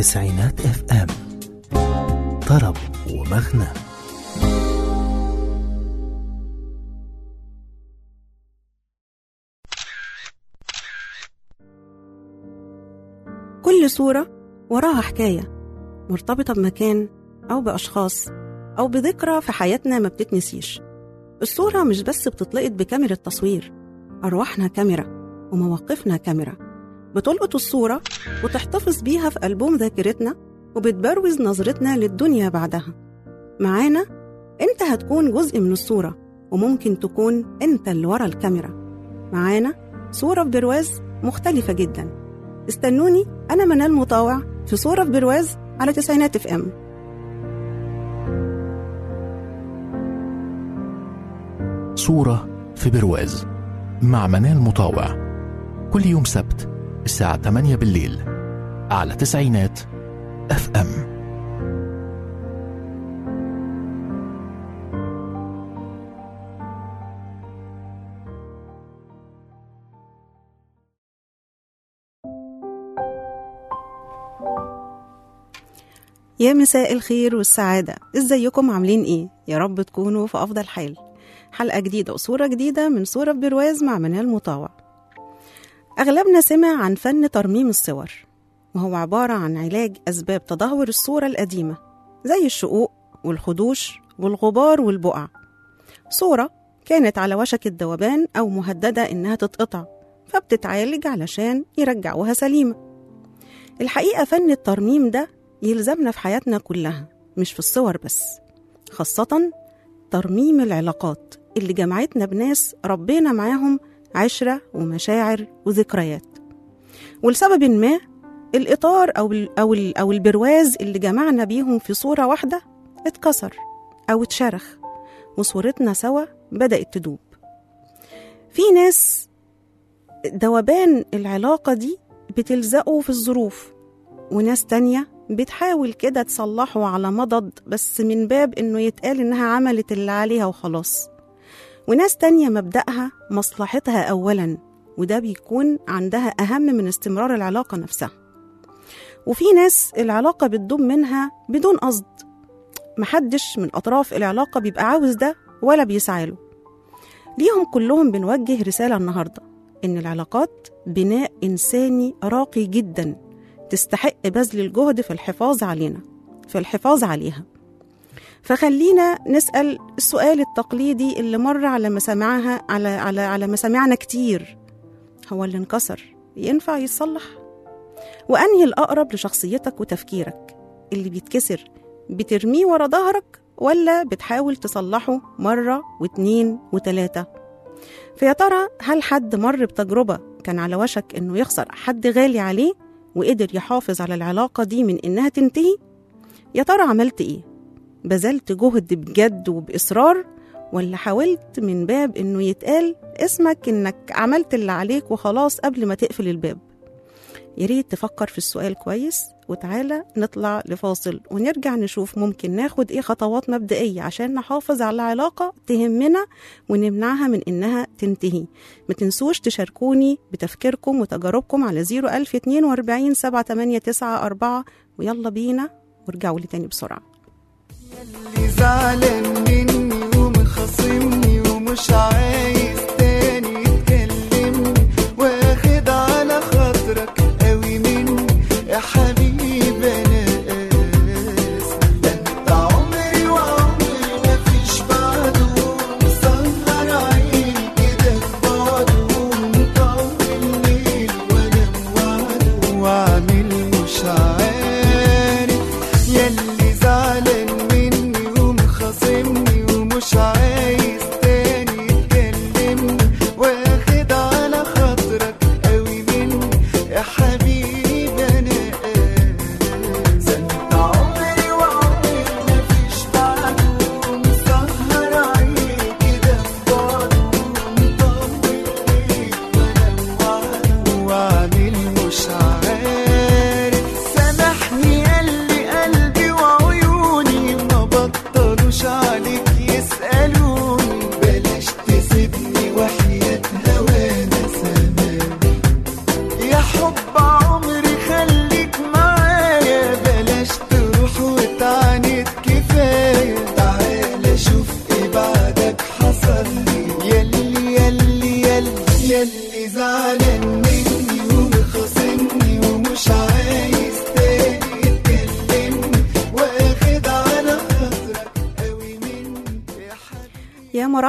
تسعينات اف ام طرب ومغنى كل صورة وراها حكاية مرتبطة بمكان أو بأشخاص أو بذكرى في حياتنا ما بتتنسيش الصورة مش بس بتتلقط بكاميرا تصوير أرواحنا كاميرا ومواقفنا كاميرا بتلقط الصورة وتحتفظ بيها في ألبوم ذاكرتنا وبتبروز نظرتنا للدنيا بعدها معانا أنت هتكون جزء من الصورة وممكن تكون أنت اللي ورا الكاميرا معانا صورة في برواز مختلفة جدا استنوني أنا منال مطاوع في صورة في برواز على تسعينات اف ام صورة في برواز مع منال مطاوع كل يوم سبت الساعة 8 بالليل على تسعينات اف ام يا مساء الخير والسعادة ازيكم عاملين ايه يا رب تكونوا في أفضل حال حلقة جديدة وصورة جديدة من صورة في برواز مع منال مطاوع أغلبنا سمع عن فن ترميم الصور وهو عبارة عن علاج أسباب تدهور الصورة القديمة زي الشقوق والخدوش والغبار والبقع صورة كانت على وشك الذوبان أو مهددة إنها تتقطع فبتتعالج علشان يرجعوها سليمة الحقيقة فن الترميم ده يلزمنا في حياتنا كلها مش في الصور بس خاصة ترميم العلاقات اللي جمعتنا بناس ربينا معاهم عشرة ومشاعر وذكريات ولسبب ما الإطار أو ال أو ال أو البرواز اللي جمعنا بيهم في صورة واحدة اتكسر أو اتشرخ وصورتنا سوا بدأت تدوب في ناس ذوبان العلاقة دي بتلزقه في الظروف وناس تانية بتحاول كده تصلحه على مضض بس من باب إنه يتقال إنها عملت اللي عليها وخلاص وناس تانية مبدأها مصلحتها أولا وده بيكون عندها أهم من استمرار العلاقة نفسها وفي ناس العلاقة بتدوم منها بدون قصد محدش من أطراف العلاقة بيبقى عاوز ده ولا بيسعاله ليهم كلهم بنوجه رسالة النهاردة إن العلاقات بناء إنساني راقي جدا تستحق بذل الجهد في الحفاظ علينا في الحفاظ عليها فخلينا نسأل السؤال التقليدي اللي مر على مسامعها على على على مسامعنا كتير هو اللي انكسر ينفع يتصلح وأنهي الأقرب لشخصيتك وتفكيرك اللي بيتكسر بترميه ورا ظهرك ولا بتحاول تصلحه مرة واتنين وتلاتة فيا ترى هل حد مر بتجربة كان على وشك إنه يخسر حد غالي عليه وقدر يحافظ على العلاقة دي من إنها تنتهي؟ يا ترى عملت إيه؟ بذلت جهد بجد وبإصرار ولا حاولت من باب إنه يتقال اسمك إنك عملت اللي عليك وخلاص قبل ما تقفل الباب؟ يا ريت تفكر في السؤال كويس وتعالى نطلع لفاصل ونرجع نشوف ممكن ناخد ايه خطوات مبدئية عشان نحافظ على علاقة تهمنا ونمنعها من انها تنتهي ما تنسوش تشاركوني بتفكيركم وتجاربكم على 01042 78994 ويلا بينا وارجعوا لي تاني بسرعة اللي زعلان مني ومخاصمني ومش عايز تاني يتكلمني واخد على خاطرك قوي مني يا حبيبي انا اسف ده انت عمري وعمري مفيش بعده مسهر عيني كده في بعده مطول الليل وانا موعده وعامل مش عارف ياللي زعلان مني ومخاصمني ومش عايز تاني يتكلمني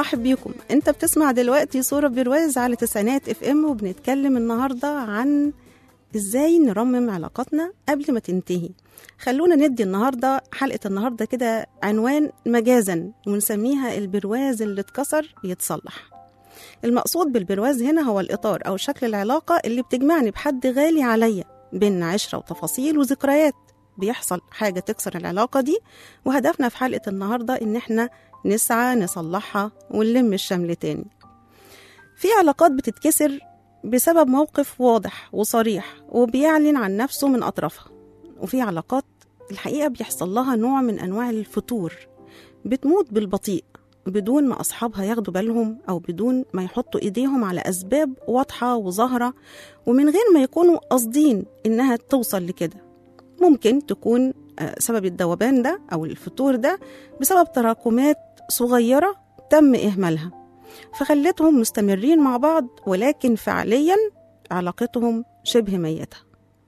برحب بيكم انت بتسمع دلوقتي صورة برواز على تسعينات اف ام وبنتكلم النهاردة عن ازاي نرمم علاقاتنا قبل ما تنتهي خلونا ندي النهاردة حلقة النهاردة كده عنوان مجازا ونسميها البرواز اللي اتكسر يتصلح المقصود بالبرواز هنا هو الإطار أو شكل العلاقة اللي بتجمعني بحد غالي عليا بين عشرة وتفاصيل وذكريات بيحصل حاجة تكسر العلاقة دي وهدفنا في حلقة النهاردة إن إحنا نسعى نصلحها ونلم الشمل تاني في علاقات بتتكسر بسبب موقف واضح وصريح وبيعلن عن نفسه من أطرافها وفي علاقات الحقيقة بيحصل لها نوع من أنواع الفتور بتموت بالبطيء بدون ما أصحابها ياخدوا بالهم أو بدون ما يحطوا إيديهم على أسباب واضحة وظاهرة ومن غير ما يكونوا قاصدين إنها توصل لكده ممكن تكون آه، سبب الذوبان ده أو الفتور ده بسبب تراكمات صغيرة تم إهمالها فخلتهم مستمرين مع بعض ولكن فعليا علاقتهم شبه ميتة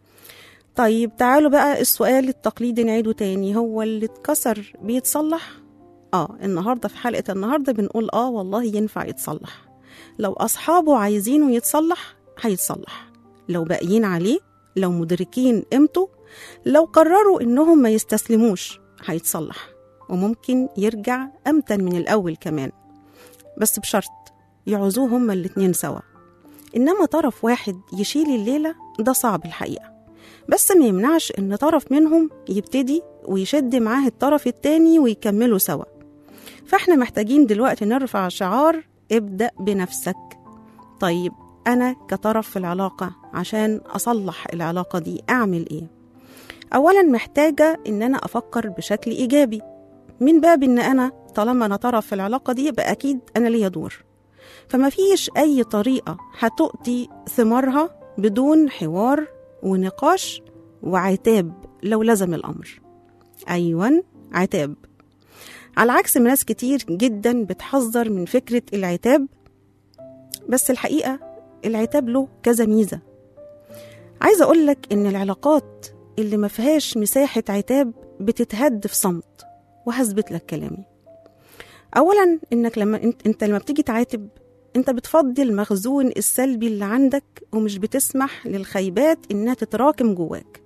طيب تعالوا بقى السؤال التقليدي نعيده تاني هو اللي اتكسر بيتصلح؟ اه النهاردة في حلقة النهاردة بنقول اه والله ينفع يتصلح لو أصحابه عايزينه يتصلح هيتصلح لو باقيين عليه لو مدركين قيمته لو قرروا إنهم ما يستسلموش هيتصلح وممكن يرجع أمتن من الأول كمان بس بشرط يعوزوه هما الاتنين سوا إنما طرف واحد يشيل الليلة ده صعب الحقيقة بس ما يمنعش إن طرف منهم يبتدي ويشد معاه الطرف التاني ويكملوا سوا فاحنا محتاجين دلوقتي نرفع شعار ابدأ بنفسك طيب أنا كطرف في العلاقة عشان أصلح العلاقة دي أعمل إيه؟ أولا محتاجة إن أنا أفكر بشكل إيجابي من باب إن أنا طالما أنا طرف في العلاقة دي يبقى أكيد أنا ليا دور فما فيش أي طريقة هتؤتي ثمارها بدون حوار ونقاش وعتاب لو لزم الأمر أيوة عتاب على عكس ما ناس كتير جدا بتحذر من فكرة العتاب بس الحقيقة العتاب له كذا ميزة عايزة أقولك إن العلاقات اللي ما فيهاش مساحة عتاب بتتهد في صمت وهثبت لك كلامي أولا إنك لما انت, انت لما بتيجي تعاتب انت بتفضي المخزون السلبي اللي عندك ومش بتسمح للخيبات انها تتراكم جواك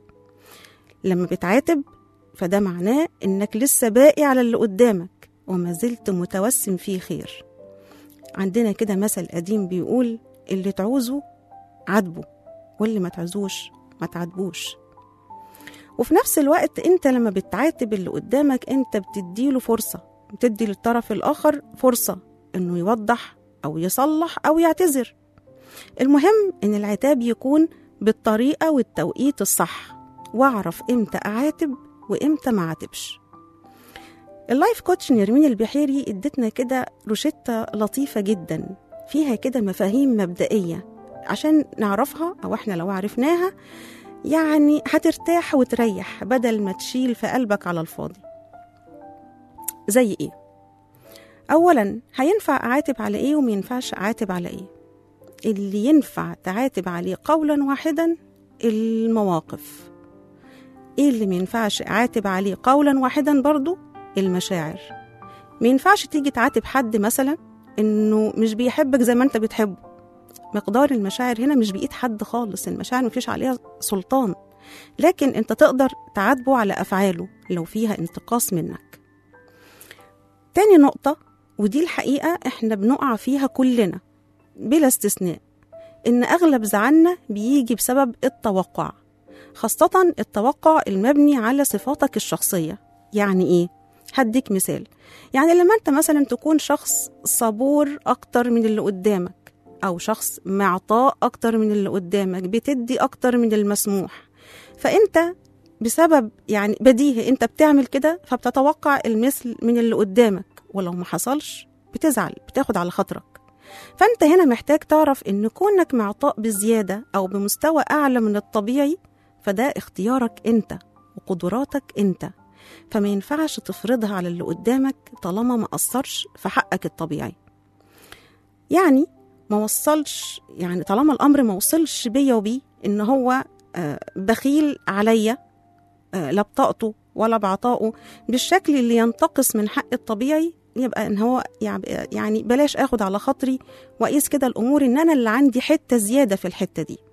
لما بتعاتب فده معناه انك لسه باقي على اللي قدامك وما زلت متوسم فيه خير عندنا كده مثل قديم بيقول اللي تعوزه عاتبه واللي ما تعوزوش ما تعاتبوش وفي نفس الوقت انت لما بتعاتب اللي قدامك انت بتديله فرصة بتدي للطرف الآخر فرصة انه يوضح أو يصلح أو يعتذر المهم إن العتاب يكون بالطريقة والتوقيت الصح وأعرف إمتى أعاتب وإمتى ما أعاتبش اللايف كوتش نرمين البحيري ادتنا كده روشتة لطيفة جدا فيها كده مفاهيم مبدئية عشان نعرفها أو إحنا لو عرفناها يعني هترتاح وتريح بدل ما تشيل في قلبك على الفاضي زي إيه؟ أولا هينفع أعاتب على إيه وما ينفعش أعاتب على إيه اللي ينفع تعاتب عليه قولا واحدا المواقف إيه اللي ما ينفعش أعاتب عليه قولا واحدا برضو المشاعر ما ينفعش تيجي تعاتب حد مثلا إنه مش بيحبك زي ما أنت بتحبه مقدار المشاعر هنا مش بإيد حد خالص المشاعر مفيش عليها سلطان لكن أنت تقدر تعاتبه على أفعاله لو فيها انتقاص منك تاني نقطة ودي الحقيقة احنا بنقع فيها كلنا بلا استثناء إن أغلب زعلنا بيجي بسبب التوقع خاصة التوقع المبني على صفاتك الشخصية يعني إيه؟ هديك مثال يعني لما أنت مثلا تكون شخص صبور أكتر من اللي قدامك أو شخص معطاء أكتر من اللي قدامك بتدي أكتر من المسموح فأنت بسبب يعني بديهي أنت بتعمل كده فبتتوقع المثل من اللي قدامك ولو ما حصلش بتزعل بتاخد على خاطرك فانت هنا محتاج تعرف ان كونك معطاء بزياده او بمستوى اعلى من الطبيعي فده اختيارك انت وقدراتك انت فما ينفعش تفرضها على اللي قدامك طالما ما قصرش في حقك الطبيعي يعني ما وصلش يعني طالما الامر ما وصلش بيا وبيه ان هو آه، بخيل عليا آه، لا بطاقته ولا بعطائه بالشكل اللي ينتقص من حق الطبيعي يبقى ان هو يع- يعني بلاش اخد على خاطري واقيس كده الامور ان انا اللي عندي حته زياده في الحته دي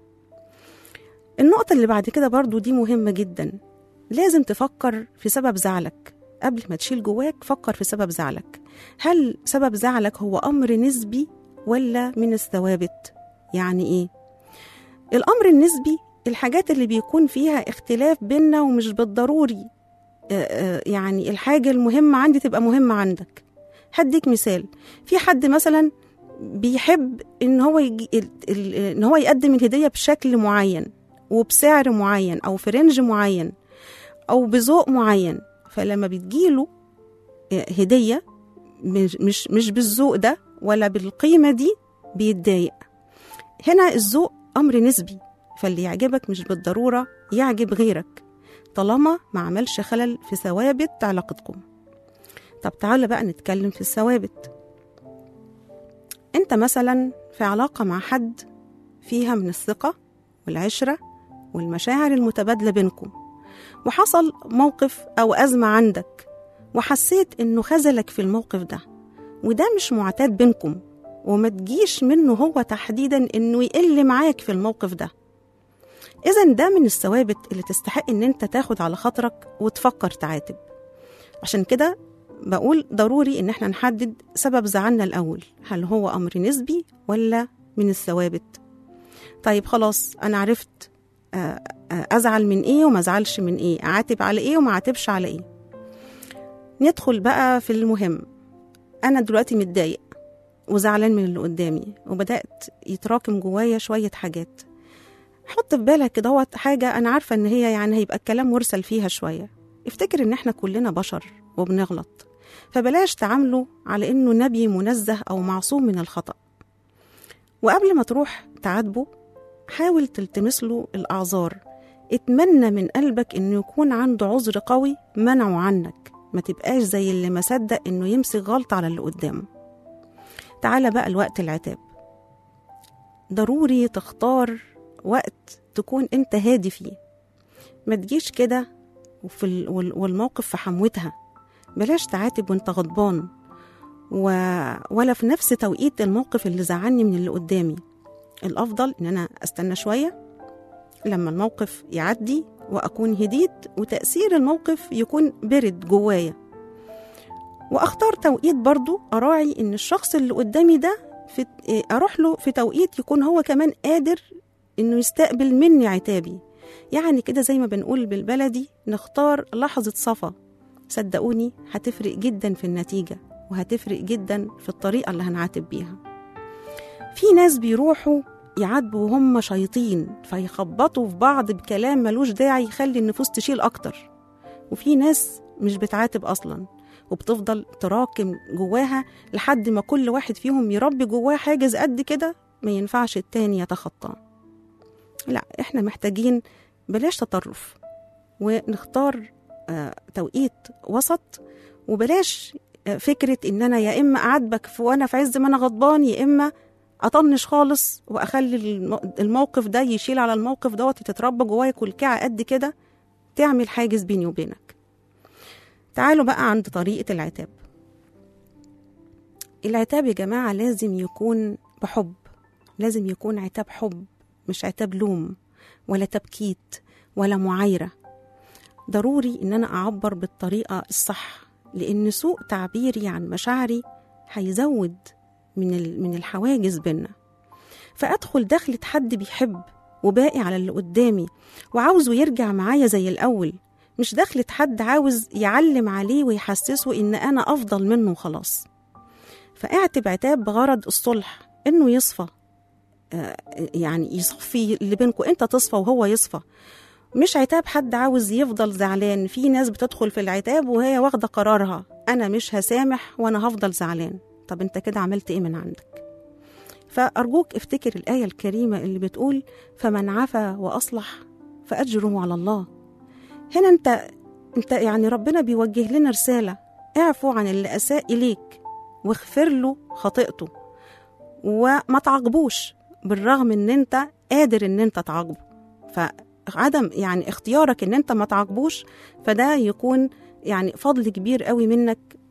النقطه اللي بعد كده برضو دي مهمه جدا لازم تفكر في سبب زعلك قبل ما تشيل جواك فكر في سبب زعلك هل سبب زعلك هو امر نسبي ولا من الثوابت يعني ايه الامر النسبي الحاجات اللي بيكون فيها اختلاف بيننا ومش بالضروري آه، آه، يعني الحاجة المهمة عندي تبقى مهمة عندك هديك مثال في حد مثلا بيحب ان هو يجي ال- ال- ان هو يقدم الهدية بشكل معين وبسعر معين او في رينج معين او بذوق معين فلما بتجيله آه، هدية مش مش مش بالذوق ده ولا بالقيمة دي بيتضايق هنا الذوق أمر نسبي فاللي يعجبك مش بالضرورة يعجب غيرك طالما ما عملش خلل في ثوابت علاقتكم طب تعالى بقى نتكلم في الثوابت انت مثلا في علاقة مع حد فيها من الثقة والعشرة والمشاعر المتبادلة بينكم وحصل موقف أو أزمة عندك وحسيت إنه خذلك في الموقف ده وده مش معتاد بينكم وما تجيش منه هو تحديدا إنه يقل معاك في الموقف ده إذا ده من الثوابت اللي تستحق إن أنت تاخد على خاطرك وتفكر تعاتب عشان كده بقول ضروري إن احنا نحدد سبب زعلنا الأول هل هو أمر نسبي ولا من الثوابت طيب خلاص أنا عرفت آه، آه، أزعل من إيه وما أزعلش من إيه أعاتب على إيه وما أعاتبش على إيه ندخل بقى في المهم أنا دلوقتي متضايق وزعلان من اللي قدامي وبدأت يتراكم جوايا شوية حاجات حط في بالك كده دوت حاجة أنا عارفة إن هي يعني هيبقى الكلام مرسل فيها شوية افتكر إن إحنا كلنا بشر وبنغلط فبلاش تعامله على إنه نبي منزه أو معصوم من الخطأ وقبل ما تروح تعاتبه حاول تلتمس له الأعذار اتمنى من قلبك إنه يكون عنده عذر قوي منعه عنك ما تبقاش زي اللي ما صدق إنه يمسك غلط على اللي قدامه تعالى بقى الوقت العتاب ضروري تختار وقت تكون انت هادي فيه ما تجيش كده وفي ال- وال- والموقف في حموتها بلاش تعاتب وانت غضبان و... ولا في نفس توقيت الموقف اللي زعلني من اللي قدامي الافضل ان انا استنى شويه لما الموقف يعدي واكون هديت وتاثير الموقف يكون برد جوايا واختار توقيت برضو اراعي ان الشخص اللي قدامي ده في اروح له في توقيت يكون هو كمان قادر انه يستقبل مني عتابي يعني كده زي ما بنقول بالبلدي نختار لحظة صفا صدقوني هتفرق جدا في النتيجة وهتفرق جدا في الطريقة اللي هنعاتب بيها في ناس بيروحوا يعاتبوا وهم شياطين فيخبطوا في بعض بكلام ملوش داعي يخلي النفوس تشيل أكتر وفي ناس مش بتعاتب أصلا وبتفضل تراكم جواها لحد ما كل واحد فيهم يربي جواه حاجز قد كده ما ينفعش التاني يتخطاه لا احنا محتاجين بلاش تطرف ونختار آه، توقيت وسط وبلاش آه، فكرة ان انا يا اما اعاتبك في وانا في عز ما انا غضبان يا اما اطنش خالص واخلي الم- الموقف ده يشيل على الموقف دوت تتربى جوايا كلكعة قد كده تعمل حاجز بيني وبينك تعالوا بقى عند طريقة العتاب العتاب يا جماعة لازم يكون بحب لازم يكون عتاب حب مش عتاب لوم ولا تبكيت ولا معايرة ضروري إن أنا أعبر بالطريقة الصح لأن سوء تعبيري عن مشاعري هيزود من ال- من الحواجز بينا فأدخل دخلة حد بيحب وباقي على اللي قدامي وعاوزه يرجع معايا زي الأول مش دخلة حد عاوز يعلم عليه ويحسسه إن أنا أفضل منه وخلاص فاعتب عتاب بغرض الصلح إنه يصفى آه، يعني يصفي اللي بينكم انت تصفى وهو يصفى مش عتاب حد عاوز يفضل زعلان في ناس بتدخل في العتاب وهي واخده قرارها انا مش هسامح وانا هفضل زعلان طب انت كده عملت ايه من عندك فارجوك افتكر الايه الكريمه اللي بتقول فمن عفا واصلح فاجره على الله هنا انت انت يعني ربنا بيوجه لنا رساله اعفو عن اللي اساء اليك واغفر له خطيئته وما تعاقبوش بالرغم ان انت قادر ان انت تعاقبه فعدم يعني اختيارك ان انت ما تعاقبوش فده يكون يعني فضل كبير قوي منك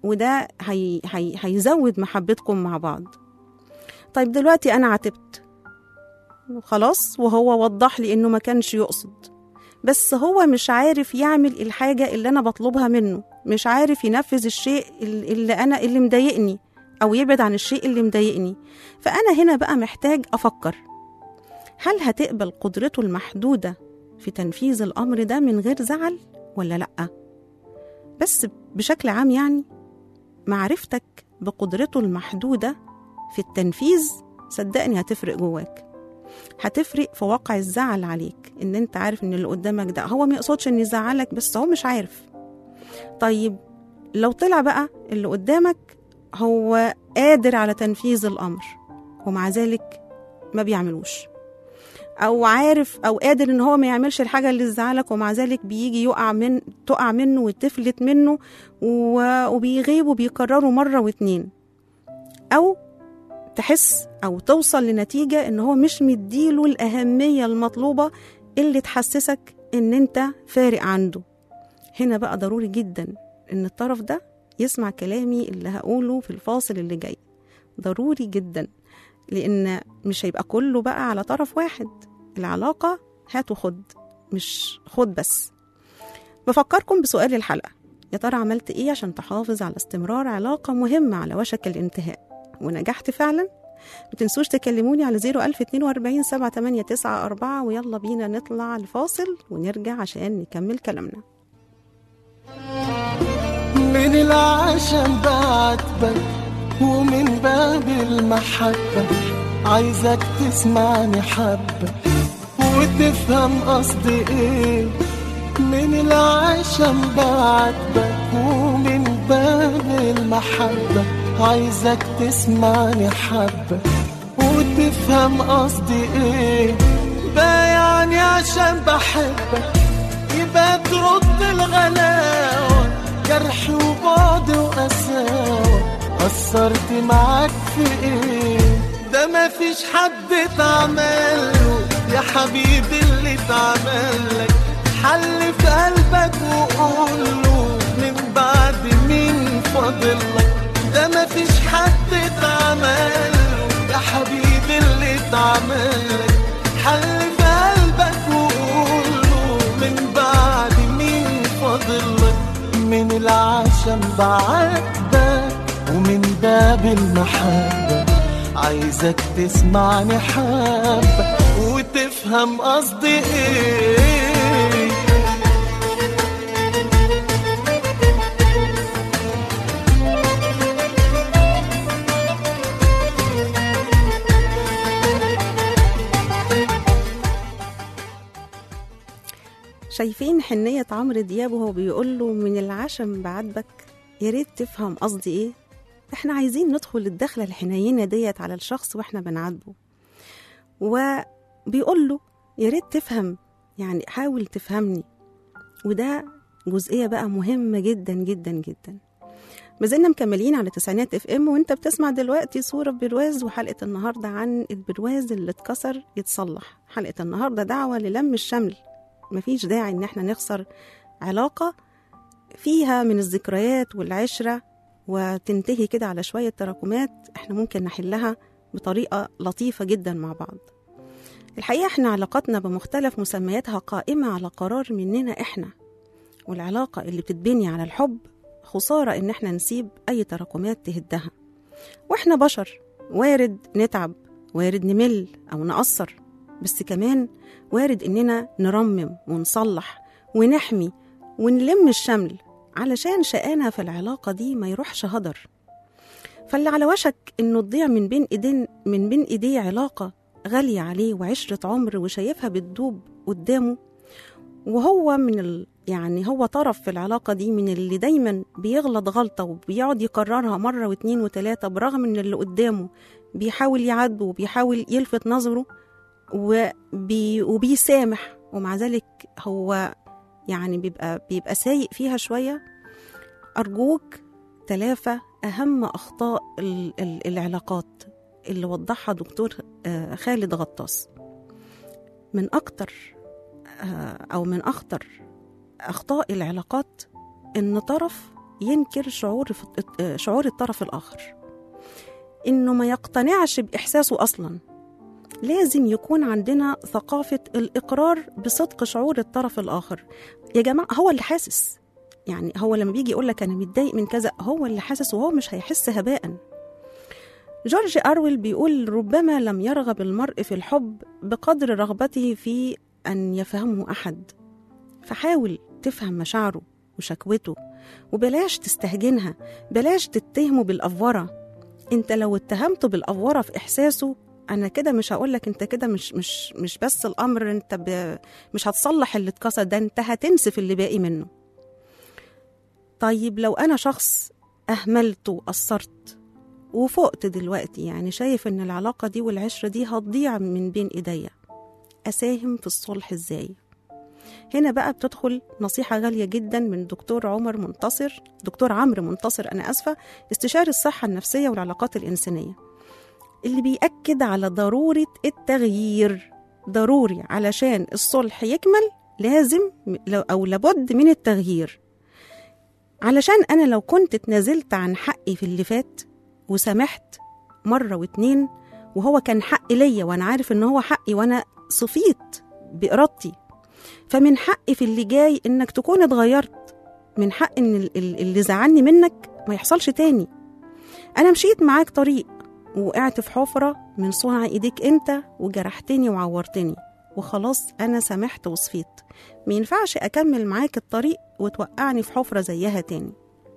وده هي هي هيزود محبتكم مع بعض طيب دلوقتي انا عاتبت خلاص وهو وضح لي انه ما كانش يقصد بس هو مش عارف يعمل الحاجة اللي أنا بطلبها منه مش عارف ينفذ الشيء ال- اللي أنا اللي مضايقني أو يبعد عن الشيء اللي مضايقني فأنا هنا بقى محتاج أفكر هل هتقبل قدرته المحدودة في تنفيذ الأمر ده من غير زعل ولا لأ بس بشكل عام يعني معرفتك بقدرته المحدودة في التنفيذ صدقني هتفرق جواك هتفرق في واقع الزعل عليك ان انت عارف ان اللي قدامك ده هو ما يقصدش ان يزعلك بس هو مش عارف طيب لو طلع بقى اللي قدامك هو قادر على تنفيذ الامر ومع ذلك ما بيعملوش او عارف او قادر ان هو ما يعملش الحاجه اللي تزعلك ومع ذلك بيجي يقع من تقع منه وتفلت منه و... وبيغيب وبيكرره مره واتنين او تحس او توصل لنتيجه ان هو مش مديله الاهميه المطلوبه اللي تحسسك ان انت فارق عنده هنا بقى ضروري جدا ان الطرف ده يسمع كلامي اللي هقوله في الفاصل اللي جاي ضروري جدا لان مش هيبقى كله بقى على طرف واحد العلاقه هات وخد مش خد بس بفكركم بسؤال الحلقه يا ترى عملت ايه عشان تحافظ على استمرار علاقه مهمه على وشك الانتهاء ونجحت فعلا ما تنسوش تكلموني على 01042 7894 ويلا بينا نطلع لفاصل ونرجع عشان نكمل كلامنا من العشم بعاتبك ومن باب المحبة عايزك تسمعني حبة وتفهم قصدي ايه من العشم بعاتبك ومن باب المحبة عايزك تسمعني حبة وتفهم قصدي ايه بايعني عشان بحبك يبقى ترد الغلاوة جرح وبعد وقساوة قصرت معاك في ايه ده مفيش حد اتعمله يا حبيبي اللي اتعملك حل في قلبك وقوله من بعد مين فاضلك ده مفيش حد اتعمله يا حبيبي اللي اتعملك حل في قلبك وقوله من بعد مين فاضلك من العشم بعاتبك ومن باب المحبة عايزك تسمعني حبة وتفهم قصدي ايه شايفين حنية عمرو دياب وهو بيقول له من العشم بعاتبك يا ريت تفهم قصدي ايه احنا عايزين ندخل الدخلة الحنينة ديت على الشخص واحنا بنعاتبه وبيقول له يا ريت تفهم يعني حاول تفهمني وده جزئية بقى مهمة جدا جدا جدا ما زلنا مكملين على تسعينات اف ام وانت بتسمع دلوقتي صورة برواز وحلقة النهاردة عن البرواز اللي اتكسر يتصلح حلقة النهاردة دعوة للم الشمل مفيش داعي ان احنا نخسر علاقة فيها من الذكريات والعشرة وتنتهي كده على شوية تراكمات احنا ممكن نحلها بطريقة لطيفة جدا مع بعض الحقيقة احنا علاقاتنا بمختلف مسمياتها قائمة على قرار مننا احنا والعلاقة اللي بتتبني على الحب خسارة ان احنا نسيب اي تراكمات تهدها واحنا بشر وارد نتعب وارد نمل او نقصر بس كمان وارد اننا نرمم ونصلح ونحمي ونلم الشمل علشان شقانا في العلاقة دي ما يروحش هدر فاللي على وشك انه تضيع من بين ايدين من بين ايديه علاقة غالية عليه وعشرة عمر وشايفها بتدوب قدامه وهو من ال... يعني هو طرف في العلاقة دي من اللي دايما بيغلط غلطة وبيقعد يكررها مرة واتنين وتلاتة برغم ان اللي قدامه بيحاول يعاتبه وبيحاول يلفت نظره وبي وبيسامح ومع ذلك هو يعني بيبقى بيبقى سايق فيها شوية أرجوك تلافى أهم أخطاء ال- ال- العلاقات اللي وضحها دكتور آه، خالد غطاس من أكتر آه، أو من أخطر أخطاء العلاقات إن طرف ينكر شعور شعور الطرف الآخر إنه ما يقتنعش بإحساسه أصلا لازم يكون عندنا ثقافة الإقرار بصدق شعور الطرف الآخر يا جماعة هو اللي حاسس يعني هو لما بيجي يقول لك أنا متضايق من كذا هو اللي حاسس وهو مش هيحس هباء جورج أرويل بيقول ربما لم يرغب المرء في الحب بقدر رغبته في أن يفهمه أحد فحاول تفهم مشاعره وشكوته وبلاش تستهجنها بلاش تتهمه بالأفورة انت لو اتهمته بالأفورة في إحساسه أنا كده مش هقولك انت كده مش مش مش بس الأمر انت ب... مش هتصلح اللي اتكسر ده انت هتنسف اللي باقي منه طيب لو أنا شخص أهملت وقصرت وفقت دلوقتي يعني شايف ان العلاقة دي والعشرة دي هتضيع من بين ايديا أساهم في الصلح ازاي هنا بقى بتدخل نصيحة غالية جدا من دكتور عمر منتصر دكتور عمرو منتصر أنا أسفة استشاري الصحة النفسية والعلاقات الإنسانية اللي بيأكد على ضرورة التغيير ضروري علشان الصلح يكمل لازم أو لابد من التغيير علشان أنا لو كنت اتنازلت عن حقي في اللي فات وسامحت مرة واتنين وهو كان حق ليا وأنا عارف إن هو حقي وأنا صفيت بإرادتي فمن حقي في اللي جاي إنك تكون اتغيرت من حق إن اللي زعلني منك ما يحصلش تاني أنا مشيت معاك طريق وقعت في حفرة من صنع إيديك أنت وجرحتني وعورتني وخلاص أنا سامحت وصفيت ما ينفعش أكمل معاك الطريق وتوقعني في حفرة زيها تاني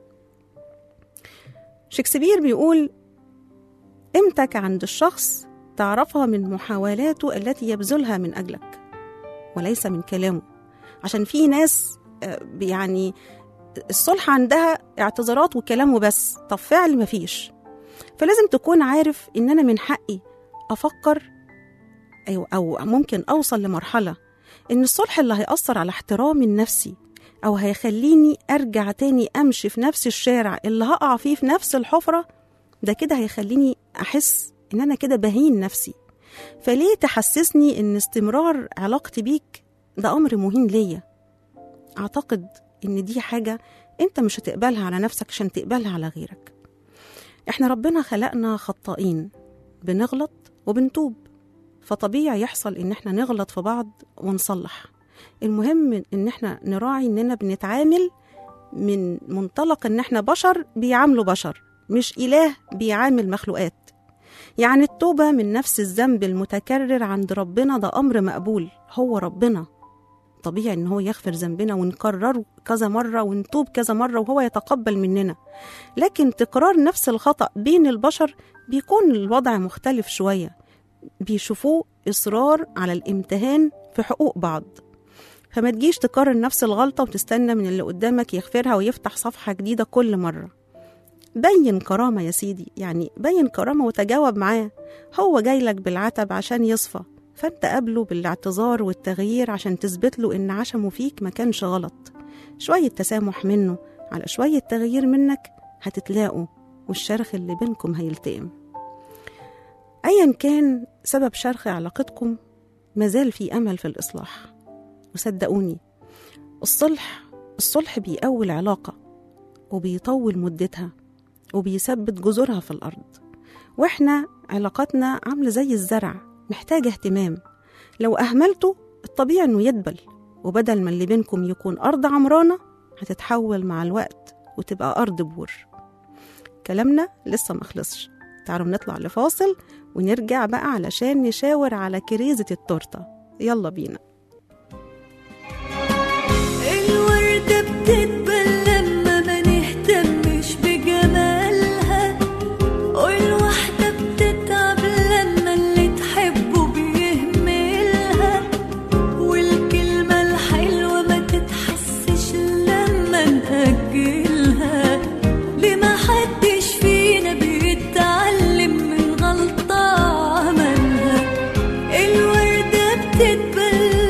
شكسبير بيقول قيمتك عند الشخص تعرفها من محاولاته التي يبذلها من أجلك وليس من كلامه عشان في ناس يعني الصلح عندها اعتذارات وكلام وبس طب فعل مفيش فلازم تكون عارف ان انا من حقي افكر أو, او ممكن اوصل لمرحله ان الصلح اللي هيأثر على احترامي النفسي او هيخليني ارجع تاني امشي في نفس الشارع اللي هقع فيه في نفس الحفره ده كده هيخليني احس ان انا كده بهين نفسي فليه تحسسني ان استمرار علاقتي بيك ده امر مهم ليا اعتقد ان دي حاجه انت مش هتقبلها على نفسك عشان تقبلها على غيرك احنا ربنا خلقنا خطائين بنغلط وبنتوب فطبيعي يحصل ان احنا نغلط في بعض ونصلح المهم ان احنا نراعي اننا بنتعامل من منطلق ان احنا بشر بيعاملوا بشر مش اله بيعامل مخلوقات يعني التوبة من نفس الذنب المتكرر عند ربنا ده أمر مقبول هو ربنا طبيعي إن هو يغفر ذنبنا ونكرره كذا مرة ونتوب كذا مرة وهو يتقبل مننا لكن تكرار نفس الخطأ بين البشر بيكون الوضع مختلف شوية بيشوفوه إصرار على الامتهان في حقوق بعض فما تجيش تكرر نفس الغلطة وتستنى من اللي قدامك يغفرها ويفتح صفحة جديدة كل مرة بين كرامة يا سيدي يعني بين كرامة وتجاوب معاه هو جاي لك بالعتب عشان يصفى فانت قابله بالاعتذار والتغيير عشان تثبت له ان عشمه فيك ما كانش غلط شوية تسامح منه على شوية تغيير منك هتتلاقوا والشرخ اللي بينكم هيلتئم ايا كان سبب شرخ علاقتكم مازال في امل في الاصلاح وصدقوني الصلح الصلح بيقوي العلاقة وبيطول مدتها وبيثبت جذورها في الأرض وإحنا علاقاتنا عاملة زي الزرع محتاجة اهتمام لو أهملته الطبيعي إنه يدبل وبدل ما اللي بينكم يكون أرض عمرانة هتتحول مع الوقت وتبقى أرض بور كلامنا لسه مخلصش تعالوا نطلع لفاصل ونرجع بقى علشان نشاور على كريزة التورتة يلا بينا الوردة بتدبل لما ما نهتمش بجمالها والواحدة بتتعب لما اللي تحبه بيهملها والكلمة الحلوة ما تتحسش لما نأجلها ليه ما حدش فينا بيتعلم من غلطة عملها الوردة بتدبل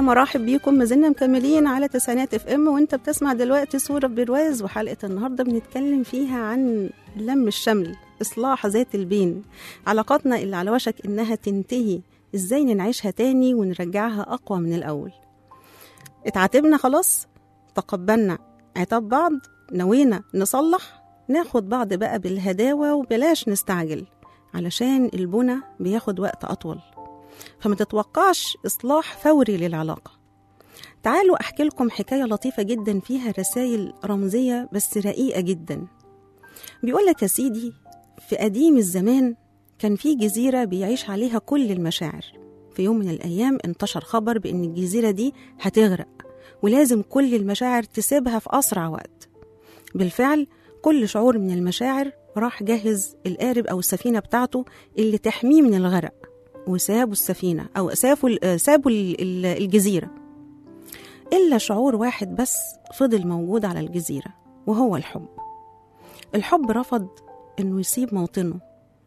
مرحب بيكم ما زلنا مكملين على تسعينات اف ام وانت بتسمع دلوقتي صورة برواز وحلقة النهاردة بنتكلم فيها عن لم الشمل إصلاح ذات البين علاقاتنا اللي على وشك إنها تنتهي إزاي ننعيشها تاني ونرجعها أقوى من الأول اتعاتبنا خلاص تقبلنا عتاب بعض نوينا نصلح ناخد بعض بقى بالهداوة وبلاش نستعجل علشان البنى بياخد وقت أطول فما تتوقعش إصلاح فوري للعلاقة تعالوا أحكي لكم حكاية لطيفة جدا فيها رسائل رمزية بس رقيقة جدا بيقول لك يا سيدي في قديم الزمان كان في جزيرة بيعيش عليها كل المشاعر في يوم من الأيام انتشر خبر بأن الجزيرة دي هتغرق ولازم كل المشاعر تسيبها في أسرع وقت بالفعل كل شعور من المشاعر راح جهز القارب أو السفينة بتاعته اللي تحميه من الغرق وسابوا السفينة أو سابوا سابوا الجزيرة إلا شعور واحد بس فضل موجود على الجزيرة وهو الحب الحب رفض إنه يسيب موطنه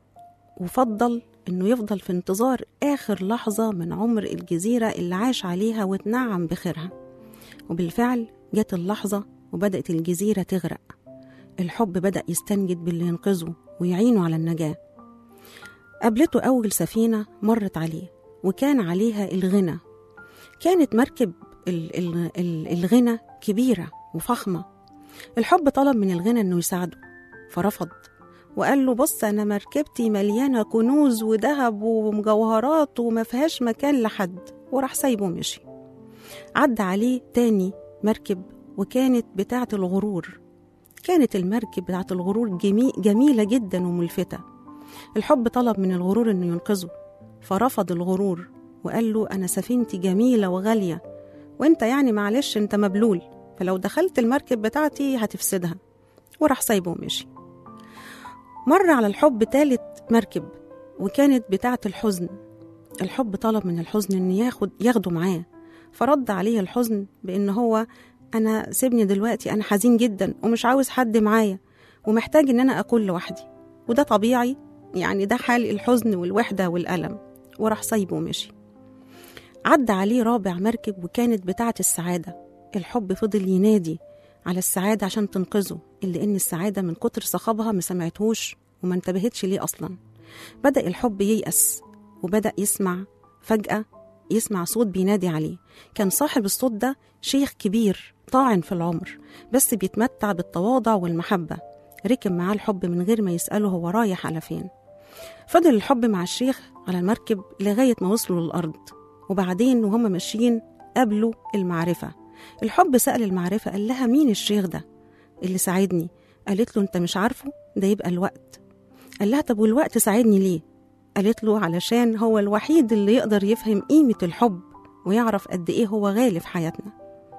وفضل إنه يفضل في انتظار آخر لحظة من عمر الجزيرة اللي عاش عليها واتنعم بخيرها وبالفعل جت اللحظة وبدأت الجزيرة تغرق الحب بدأ يستنجد باللي ينقذه ويعينه على النجاة قابلته أول سفينة مرت عليه وكان عليها الغنى كانت مركب ال- ال- ال- الغنى كبيرة وفخمة الحب طلب من الغنى إنه يساعده فرفض وقال له بص أنا مركبتي مليانة كنوز وذهب ومجوهرات وما فيهاش مكان لحد وراح سايبه ومشي عدى عليه تاني مركب وكانت بتاعة الغرور كانت المركب بتاعة الغرور جمي جميلة جدا وملفتة الحب طلب من الغرور إنه ينقذه فرفض الغرور وقال له أنا سفينتي جميلة وغالية وأنت يعني معلش أنت مبلول فلو دخلت المركب بتاعتي هتفسدها وراح سايبه ومشي مر على الحب تالت مركب وكانت بتاعة الحزن الحب طلب من الحزن إن ياخد ياخده معاه فرد عليه الحزن بإن هو أنا سيبني دلوقتي أنا حزين جدا ومش عاوز حد معايا ومحتاج إن أنا أكون لوحدي وده طبيعي يعني ده حال الحزن والوحدة والألم وراح سايبه ومشي عدى عليه رابع مركب وكانت بتاعة السعادة الحب فضل ينادي على السعادة عشان تنقذه إلا إن السعادة من كتر صخبها ما سمعتهوش وما انتبهتش ليه أصلا بدأ الحب ييأس وبدأ يسمع فجأة يسمع صوت بينادي عليه كان صاحب الصوت ده شيخ كبير طاعن في العمر بس بيتمتع بالتواضع والمحبة ركب معاه الحب من غير ما يسأله هو رايح على فين فضل الحب مع الشيخ على المركب لغاية ما وصلوا للأرض وبعدين وهم ماشيين قابلوا المعرفة الحب سأل المعرفة قال لها مين الشيخ ده اللي ساعدني قالت له انت مش عارفه ده يبقى الوقت قال لها طب والوقت ساعدني ليه قالت له علشان هو الوحيد اللي يقدر يفهم قيمة الحب ويعرف قد ايه هو غالي في حياتنا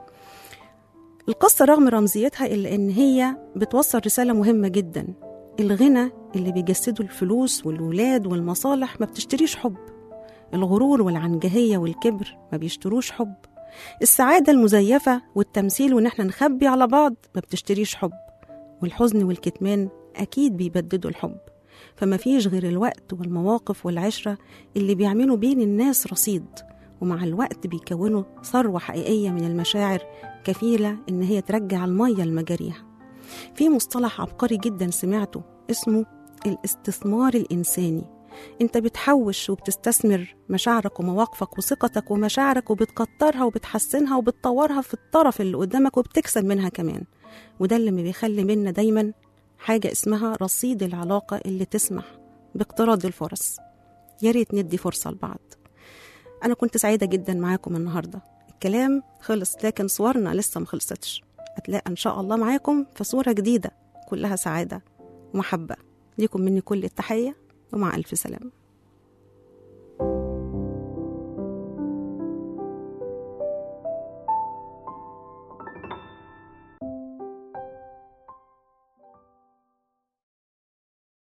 القصة رغم رمزيتها إلا إن هي بتوصل رسالة مهمة جدا الغنى اللي بيجسدوا الفلوس والولاد والمصالح ما بتشتريش حب الغرور والعنجهية والكبر ما بيشتروش حب السعادة المزيفة والتمثيل وإن احنا نخبي على بعض ما بتشتريش حب والحزن والكتمان أكيد بيبددوا الحب فما فيش غير الوقت والمواقف والعشرة اللي بيعملوا بين الناس رصيد ومع الوقت بيكونوا ثروة حقيقية من المشاعر كفيلة إن هي ترجع المية لمجاريها في مصطلح عبقري جدا سمعته اسمه الاستثمار الإنساني انت بتحوش وبتستثمر مشاعرك ومواقفك وثقتك ومشاعرك وبتكترها وبتحسنها وبتطورها في الطرف اللي قدامك وبتكسب منها كمان وده اللي بيخلي منا دايما حاجة اسمها رصيد العلاقة اللي تسمح باقتراض الفرص يا ريت ندي فرصة لبعض أنا كنت سعيدة جدا معاكم النهاردة الكلام خلص لكن صورنا لسه ما خلصتش هتلاقي إن شاء الله معاكم في صورة جديدة كلها سعادة ومحبة ليكم مني كل التحية ومع ألف سلامة